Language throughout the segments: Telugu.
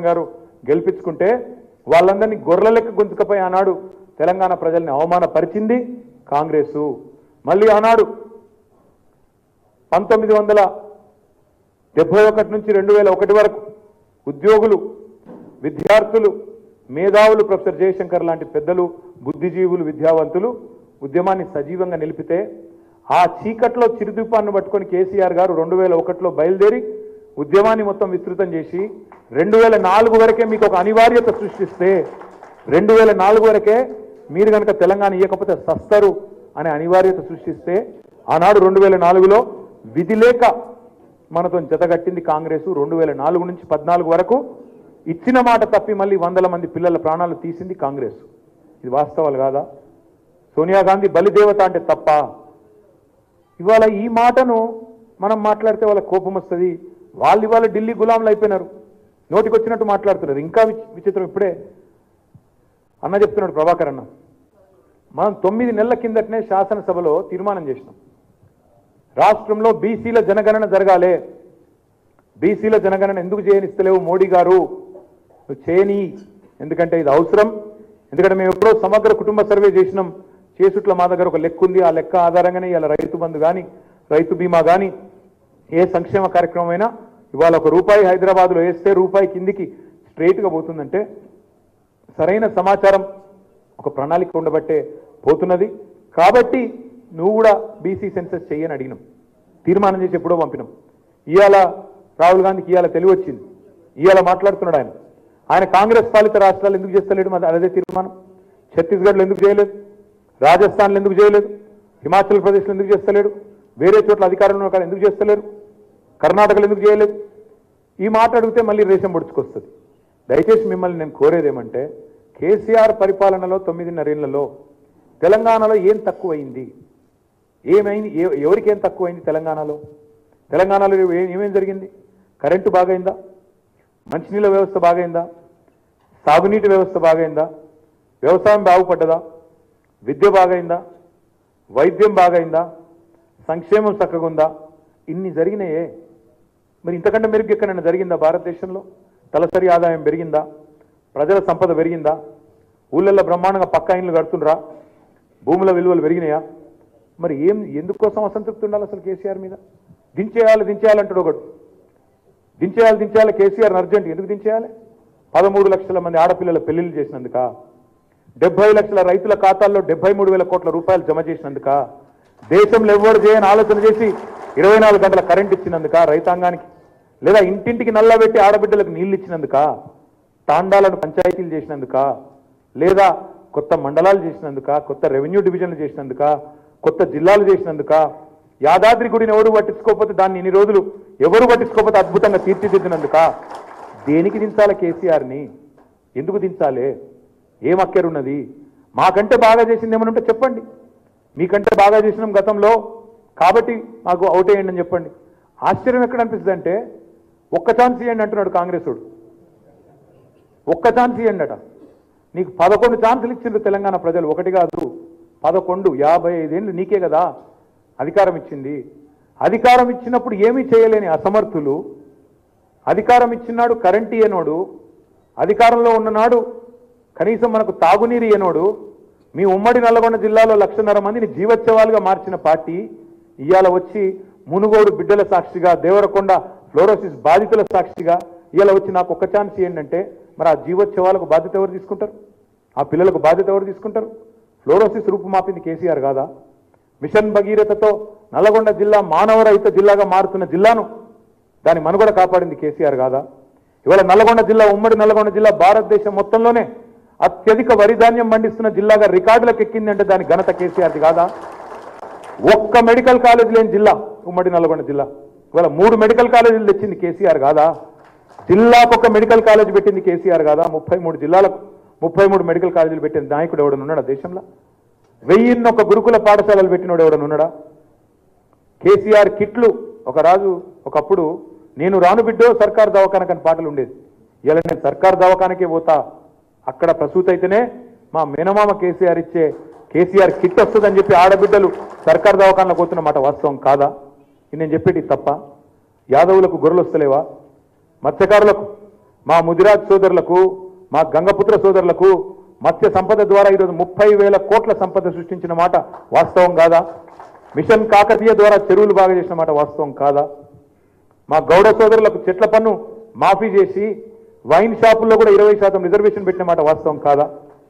గారు గెలిపించుకుంటే వాళ్ళందరినీ గొర్రెల లెక్క గొంతుకపోయి ఆనాడు తెలంగాణ ప్రజల్ని అవమానపరిచింది కాంగ్రెసు మళ్ళీ ఆనాడు పంతొమ్మిది వందల డెబ్బై ఒకటి నుంచి రెండు వేల ఒకటి వరకు ఉద్యోగులు విద్యార్థులు మేధావులు ప్రొఫెసర్ జయశంకర్ లాంటి పెద్దలు బుద్ధిజీవులు విద్యావంతులు ఉద్యమాన్ని సజీవంగా నిలిపితే ఆ చీకట్లో చిరుదీపాన్ని పట్టుకొని కేసీఆర్ గారు రెండు వేల ఒకటిలో బయలుదేరి ఉద్యమాన్ని మొత్తం విస్తృతం చేసి రెండు వేల నాలుగు వరకే మీకు ఒక అనివార్యత సృష్టిస్తే రెండు వేల నాలుగు వరకే మీరు కనుక తెలంగాణ ఇవ్వకపోతే సస్తరు అనే అనివార్యత సృష్టిస్తే ఆనాడు రెండు వేల నాలుగులో విధి లేక మనతో జతగట్టింది కాంగ్రెస్ రెండు వేల నాలుగు నుంచి పద్నాలుగు వరకు ఇచ్చిన మాట తప్పి మళ్ళీ వందల మంది పిల్లల ప్రాణాలు తీసింది కాంగ్రెస్ ఇది వాస్తవాలు కాదా సోనియా గాంధీ బలిదేవత అంటే తప్ప ఇవాళ ఈ మాటను మనం మాట్లాడితే వాళ్ళ కోపం వస్తుంది వాళ్ళు ఇవాళ ఢిల్లీ గులాంలు అయిపోయినారు నోటికి వచ్చినట్టు మాట్లాడుతున్నారు ఇంకా విచి- విచిత్రం ఇప్పుడే అన్న చెప్తున్నాడు ప్రభాకర్ అన్న మనం తొమ్మిది నెలల కిందటనే శాసనసభలో తీర్మానం చేసినాం రాష్ట్రంలో బీసీల జనగణన జరగాలి బీసీల జనగణన ఎందుకు చేయనిస్తలేవు మోడీ గారు నువ్వు చేయని ఎందుకంటే ఇది అవసరం ఎందుకంటే మేము ఎప్పుడో సమగ్ర కుటుంబ సర్వే చేసినాం చేసుట్ల మా దగ్గర ఒక లెక్క ఉంది ఆ లెక్క ఆధారంగానే ఇవాళ రైతు బంధు కానీ రైతు బీమా కానీ ఏ సంక్షేమ కార్యక్రమం అయినా ఇవాళ ఒక రూపాయి హైదరాబాద్లో వేస్తే రూపాయి కిందికి స్ట్రైట్గా పోతుందంటే సరైన సమాచారం ఒక ప్రణాళిక ఉండబట్టే పోతున్నది కాబట్టి నువ్వు కూడా బీసీ సెన్సస్ చెయ్యని అడిగినాం తీర్మానం చేసి ఎప్పుడో పంపినాం ఇవాళ రాహుల్ గాంధీకి ఇవాళ తెలివి వచ్చింది ఇవాళ మాట్లాడుతున్నాడు ఆయన ఆయన కాంగ్రెస్ పాలిత రాష్ట్రాలు ఎందుకు చేస్తలేడు మరి అదే తీర్మానం ఛత్తీస్గఢ్లో ఎందుకు చేయలేదు రాజస్థాన్లో ఎందుకు చేయలేదు హిమాచల్ ప్రదేశ్లో ఎందుకు చేస్తలేడు వేరే చోట్ల అధికారంలో ఉన్న కాడ ఎందుకు చేస్తలేరు కర్ణాటకలో ఎందుకు చేయలేదు ఈ మాట అడిగితే మళ్ళీ రేషం పొడుచుకొస్తుంది దయచేసి మిమ్మల్ని నేను కోరేదేమంటే కేసీఆర్ పరిపాలనలో తొమ్మిదిన్నరేళ్లలో తెలంగాణలో ఏం తక్కువైంది ఏమైంది ఏ- ఎవరికి ఏం తక్కువైంది తెలంగాణలో తెలంగాణలో ఏ- ఏమేం జరిగింది కరెంటు బాగైందా మంచినీళ్ళ వ్యవస్థ బాగైందా సాగునీటి వ్యవస్థ బాగైందా వ్యవసాయం బాగుపడ్డదా విద్య బాగైందా వైద్యం బాగైందా సంక్షేమం చక్కగా ఉందా ఇన్ని జరిగినాయే మరి ఇంతకంటే మెరుగు ఎక్కడైనా జరిగిందా భారతదేశంలో తలసరి ఆదాయం పెరిగిందా ప్రజల సంపద పెరిగిందా ఊళ్ళల్లో బ్రహ్మాండంగా పక్కా ఇండ్లు కడుతుండ్రా భూముల విలువలు పెరిగినాయా మరి ఏం ఎందుకోసం అసంతృప్తి ఉండాలి అసలు కేసీఆర్ మీద దించేయాలి దించేయాలంటాడు ఒకడు దించేయాలి దించేయాలి కేసీఆర్ అర్జెంట్ ఎందుకు దించేయాలి పదమూడు లక్షల మంది ఆడపిల్లల పెళ్లిళ్ళు చేసినందుక డెబ్బై లక్షల రైతుల ఖాతాల్లో డెబ్బై మూడు వేల కోట్ల రూపాయలు జమ చేసినందుక దేశంలో ఎవ్వరు చేయని ఆలోచన చేసి ఇరవై నాలుగు గంటల కరెంట్ ఇచ్చినందుక రైతాంగానికి లేదా ఇంటింటికి నల్లబెట్టి ఆడబిడ్డలకు నీళ్లు ఇచ్చినందుక తాండాలను పంచాయతీలు చేసినందుక లేదా కొత్త మండలాలు చేసినందుక కొత్త రెవెన్యూ డివిజన్లు చేసినందుక కొత్త జిల్లాలు చేసినందుక యాదాద్రి గుడిని ఎవరు పట్టించుకోకపోతే దాన్ని ఇన్ని రోజులు ఎవరు పట్టించుకోకపోతే అద్భుతంగా తీర్చిదిద్దినందుక దేనికి దించాలి కేసీఆర్ని ఎందుకు దించాలి ఏం అక్కరున్నది మాకంటే బాగా చేసింది ఏమైనా ఉంటే చెప్పండి మీకంటే బాగా చేసినాం గతంలో కాబట్టి మాకు అవుట్ అయ్యండి అని చెప్పండి ఆశ్చర్యం ఎక్కడ అనిపిస్తుంది అంటే ఒక్క ఛాన్స్ ఇవ్వండి అంటున్నాడు కాంగ్రెస్ వాడు ఒక్క ఛాన్స్ ఇవ్వండి అట నీకు పదకొండు ఛాన్సులు ఇచ్చిండ్రు తెలంగాణ ప్రజలు ఒకటి కాదు పదకొండు యాభై ఐదేళ్ళు నీకే కదా అధికారం ఇచ్చింది అధికారం ఇచ్చినప్పుడు ఏమీ చేయలేని అసమర్థులు అధికారం ఇచ్చినాడు కరెంట్ ఇయ్యనోడు అధికారంలో ఉన్ననాడు కనీసం మనకు తాగునీరు ఇయ్యనోడు మీ ఉమ్మడి నల్లగొండ జిల్లాలో లక్షన్నర మందిని జీవోత్సవాలుగా మార్చిన పార్టీ ఇవాళ వచ్చి మునుగోడు బిడ్డల సాక్షిగా దేవరకొండ ఫ్లోరోసిస్ బాధితుల సాక్షిగా ఇవాళ వచ్చి నాకు ఒక్క ఛాన్స్ ఇవ్వండి అంటే మరి ఆ జీవోత్సవాలకు బాధ్యత ఎవరు తీసుకుంటారు ఆ పిల్లలకు బాధ్యత ఎవరు తీసుకుంటారు ఫ్లోరోసిస్ రూపుమాపింది కేసీఆర్ కాదా మిషన్ భగీరథతో నల్లగొండ జిల్లా మానవరహిత జిల్లాగా మారుతున్న జిల్లాను దాని మనుగడ కాపాడింది కేసీఆర్ కాదా ఇవాళ నల్లగొండ జిల్లా ఉమ్మడి నల్లగొండ జిల్లా భారతదేశం మొత్తంలోనే అత్యధిక వరి ధాన్యం పండిస్తున్న జిల్లాగా రికార్డులకు ఎక్కింది అంటే దాని ఘనత కేసీఆర్ది కాదా ఒక్క మెడికల్ కాలేజ్ లేని జిల్లా ఉమ్మడి నల్గొండ జిల్లా ఇవాళ మూడు మెడికల్ కాలేజీలు తెచ్చింది కేసీఆర్ కాదా జిల్లాకు ఒక మెడికల్ కాలేజ్ పెట్టింది కేసీఆర్ కాదా ముప్పై మూడు జిల్లాలకు ముప్పై మూడు మెడికల్ కాలేజీలు పెట్టిన నాయకుడు ఎవడన్నా ఉన్నాడా దేశంలో వెయ్యిన్ని ఒక గురుకుల పాఠశాలలు పెట్టినోడు ఎవడన్నా ఉన్నాడా కేసీఆర్ కిట్లు ఒక రాజు ఒకప్పుడు నేను రాను బిడ్డో సర్కార్ దవాఖానకని పాటలు ఉండేది ఇలా నేను సర్కార్ దవాఖానకే పోతా అక్కడ ప్రసూతి అయితేనే మా మేనమామ కేసీఆర్ ఇచ్చే కేసీఆర్ కిట్ వస్తుందని చెప్పి ఆడబిడ్డలు సర్కార్ దవాఖానలో పోతున్న మాట వాస్తవం కాదా ఇది నేను చెప్పేది తప్ప యాదవులకు గొర్రెలు వస్తలేవా మత్స్యకారులకు మా ముదిరాజ్ సోదరులకు మా గంగపుత్ర సోదరులకు మత్స్య సంపద ద్వారా ఈరోజు ముప్పై వేల కోట్ల సంపద సృష్టించిన మాట వాస్తవం కాదా మిషన్ కాకతీయ ద్వారా చెరువులు బాగా చేసిన మాట వాస్తవం కాదా మా గౌడ సోదరులకు చెట్ల పన్ను మాఫీ చేసి వైన్ షాపుల్లో కూడా ఇరవై శాతం రిజర్వేషన్ పెట్టిన మాట వాస్తవం కాదా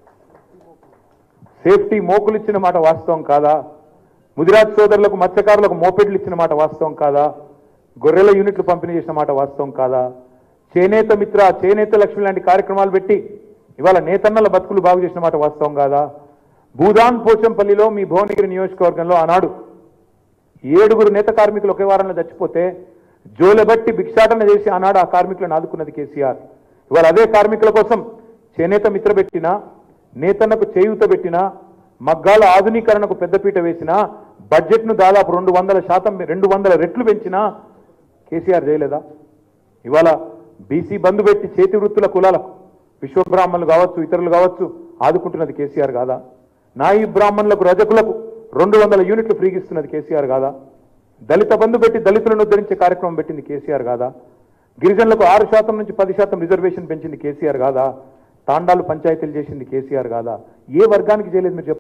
సేఫ్టీ మోకులు ఇచ్చిన మాట వాస్తవం కాదా ముదిరాజ్ సోదరులకు మత్స్యకారులకు మోపెడ్లు ఇచ్చిన మాట వాస్తవం కాదా గొర్రెల యూనిట్లు పంపిణీ చేసిన మాట వాస్తవం కాదా చేనేత మిత్ర చేనేత లక్ష్మి లాంటి కార్యక్రమాలు పెట్టి ఇవాళ నేతన్నల బతుకులు బాగు చేసిన మాట వాస్తవం కాదా భూదాన్ పోచంపల్లిలో మీ భువనగిరి నియోజకవర్గంలో ఆనాడు ఏడుగురు నేత కార్మికులు ఒకే వారంలో చచ్చిపోతే జోలెబట్టి భిక్షాటన చేసి ఆనాడు ఆ కార్మికులను ఆదుకున్నది కేసీఆర్ ఇవాళ అదే కార్మికుల కోసం చేనేత మిత్ర పెట్టినా నేతన్నకు చేయూత పెట్టినా మగ్గాల ఆధునీకరణకు పెద్దపీట వేసినా బడ్జెట్ను దాదాపు రెండు వందల శాతం రెండు వందల రెట్లు పెంచినా కేసీఆర్ చేయలేదా ఇవాళ బీసీ బంధు పెట్టి చేతి వృత్తుల కులాలకు విశ్వబ్రాహ్మణులు కావచ్చు ఇతరులు కావచ్చు ఆదుకుంటున్నది కేసీఆర్ కాదా నాయి బ్రాహ్మణులకు రజకులకు రెండు వందల యూనిట్లు ఫ్రీగిస్తున్నది కేసీఆర్ కాదా దళిత బంధు పెట్టి దళితులను ఉద్ధరించే కార్యక్రమం పెట్టింది కేసీఆర్ కాదా గిరిజనులకు ఆరు శాతం నుంచి పది శాతం రిజర్వేషన్ పెంచింది కేసీఆర్ కాదా తాండాలు పంచాయతీలు చేసింది కేసీఆర్ కాదా ఏ వర్గానికి చేయలేదు మీరు చెప్పండి